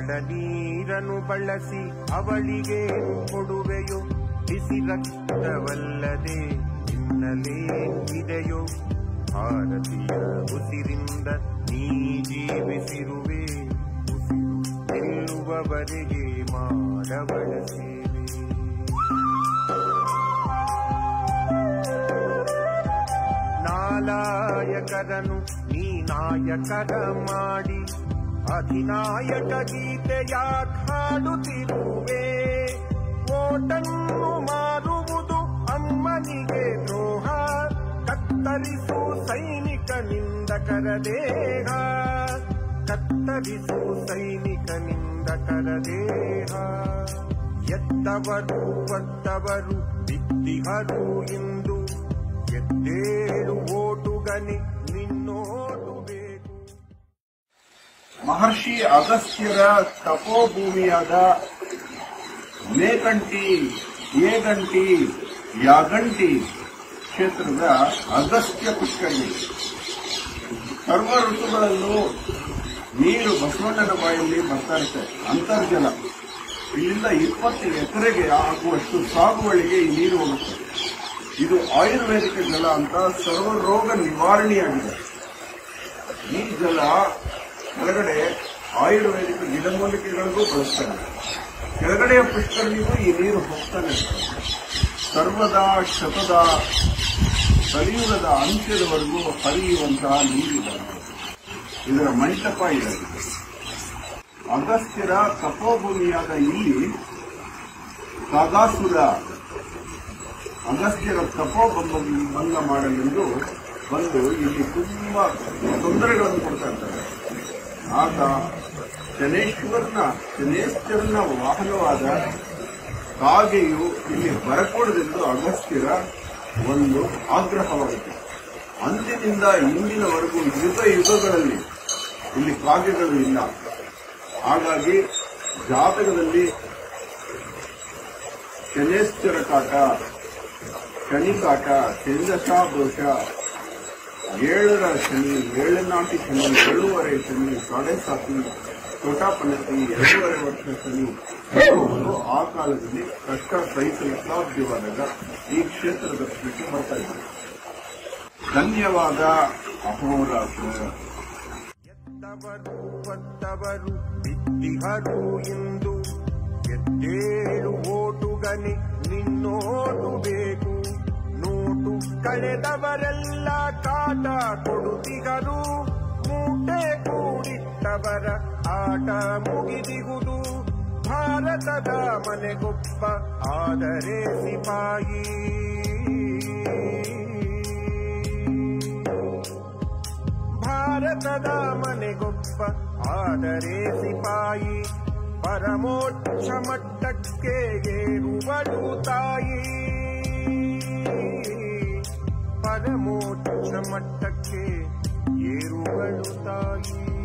ಕೆಂಡ ನೀರನ್ನು ಬಳಸಿ ಅವಳಿಗೆ ಕೊಡುವೆಯೋ ಬಿಸಿ ರಕ್ತವಲ್ಲದೆ ಹಿನ್ನಲೇ ಇದೆಯೋ ಭಾರತೀಯ ಉಸಿರಿಂದ ನೀ ಜೀವಿಸಿರುವೆ ಉಸಿರು ನಿಲ್ಲುವವರೆಗೆ ಮಾಡಬಳ ಸೇವೆ ನಾಲಾಯಕರನು ನೀ ನಾಯಕರ ಮಾಡಿ ಅಧಿನಾಯಕ ಗೀತೆಯ ಹಾಡುತ್ತಿರುವೆ ಓಟನ್ನು ಮಾರುವುದು ಅಮ್ಮನಿಗೆ ದ್ರೋಹ ಕತ್ತರಿಸು ಸೈನಿಕನಿಂದ ಕರದೇಹ ಕತ್ತರಿಸು ಸೈನಿಕನಿಂದ ಕರದೇಹ ಎತ್ತವರು ಒತ್ತವರು ಬಿತ್ತಿಹರು ಇಂದು ಎದ್ದೇಳು ಓಟುಗನೆ ನಿನ್ನೋಟು ಬೇಕು ಮಹರ್ಷಿ ಅಗಸ್ತ್ಯರ ತಪೋಭೂಮಿಯಾದ ಮೇಕಂಟಿ ಏಗಂಟಿ ಯಾಗಂಟಿ ಕ್ಷೇತ್ರದ ಅಗಸ್ತ್ಯ ಪುಷ್ಕರಣಿ ಸರ್ವ ಋತುಗಳಲ್ಲೂ ನೀರು ಬಸವಣ್ಣನ ಬಾಯಲ್ಲಿ ಬರ್ತಾ ಇರುತ್ತೆ ಅಂತರ್ಜಲ ಇಲ್ಲಿಂದ ಇಪ್ಪತ್ತು ಎಕರೆಗೆ ಆಗುವಷ್ಟು ಸಾಗುವಳಿಗೆ ಈ ನೀರು ಹೋಗುತ್ತೆ ಇದು ಆಯುರ್ವೇದಿಕ ಜಲ ಅಂತ ಸರ್ವ ರೋಗ ನಿವಾರಣೆಯಾಗಿದೆ ಈ ಜಲ ಕೆಳಗಡೆ ಆಯುರ್ವೇದಿಕ ಗಿಡಮೂಲಿಕೆಗಳಿಗೂ ಬಳಸ್ತಾರೆ ಕೆಳಗಡೆಯ ಪುಷ್ಕರಣಿಗೂ ಈ ನೀರು ಹೋಗ್ತಾನೆ ಇರ್ತದೆ ಸರ್ವದ ಶತದ ಕಲಿಯುಗದ ಅಂತ್ಯದವರೆಗೂ ಹರಿಯುವಂತಹ ನೀರಿದೆ ಇದರ ಮಂಟಪ ಇದೆ ಅಗಸ್ತ್ಯರ ತಪೋಭೂಮಿಯಾದ ಇಲ್ಲಿ ಕಾಗಾಸುರ ಅಗಸ್ತ್ಯರ ತಪೋಭಂಗ ಭಂಗ ಮಾಡಲೆಂದು ಬಂದು ಇಲ್ಲಿ ತುಂಬಾ ತೊಂದರೆಗಳನ್ನು ಕೊಡ್ತಾ ಇರ್ತಾರೆ ಆಗ ಶನೇಶ್ವರನ ಶನೇಶ್ವರನ ವಾಹನವಾದ ಕಾಗೆಯು ಇಲ್ಲಿ ಬರಕೂಡದೆಂದು ಅಗಸ್ತ್ಯರ ಒಂದು ಆಗ್ರಹವಾಗುತ್ತೆ ಅಂದಿನಿಂದ ಇಂದಿನವರೆಗೂ ಯುಗ ಯುಗಗಳಲ್ಲಿ ಇಲ್ಲಿ ಕಾಗೆಗಳು ಇಲ್ಲ ಹಾಗಾಗಿ ಜಾತಕದಲ್ಲಿ ಶನೇಶ್ವರ ಕಾಟ ಶನಿ ಕಾಟ ಚಂದಶ ದೋಷ ಏಳರ ಶನಿ ಏಳನಾಟಿ ಶನಿ ಏಳೂವರೆ ಶನಿ ಸಾಡೆ ಸಾತಿ ಚೋಟಾಪನತಿ ಎರಡೂವರೆ ವರ್ಷ ಶನಿ ಇರುವವರು ಆ ಕಾಲದಲ್ಲಿ ಕಷ್ಟ ಸಹಿಸಲು ಸಾಧ್ಯವಾದಾಗ ಈ ಕ್ಷೇತ್ರ ದರ್ಶನಕ್ಕೆ ಬರ್ತಾ ಇದ್ದಾರೆ ಧನ್ಯವಾದ ಅಹೋರಾತ್ರ ಎತ್ತವರು ಒತ್ತವರು ಬಿತ್ತಿಹರು ಇಂದು ಎದ್ದೇಳು ಓಟುಗನೆ ನಿನ್ನೋಟು ಬೇಕು ನೋಟು ಕಳೆದವರೆಲ್ಲ ಕಾಟ ಕೊಡುತ್ತಿಗರು ಮೂಟೆ ಕೂಡಿಟ್ಟವರ ಆಟ ಮುಗಿದಿಗುದು ಭಾರತದ ಮನೆಗೊಬ್ಬ ಆದರೆ ಸಿಪಾಯಿ ಭಾರತದ ಮನೆಗೊಬ್ಬ ಆದರೆ ಸಿಪಾಯಿ ಪರಮೋಚ್ಚ ಮಟ್ಟಕ್ಕೆ ಏರುವಳು ತಾಯಿ ಪರಮೋಚ್ಚ ಮಟ್ಟಕ್ಕೆ ಏರುವಳು ತಾಯಿ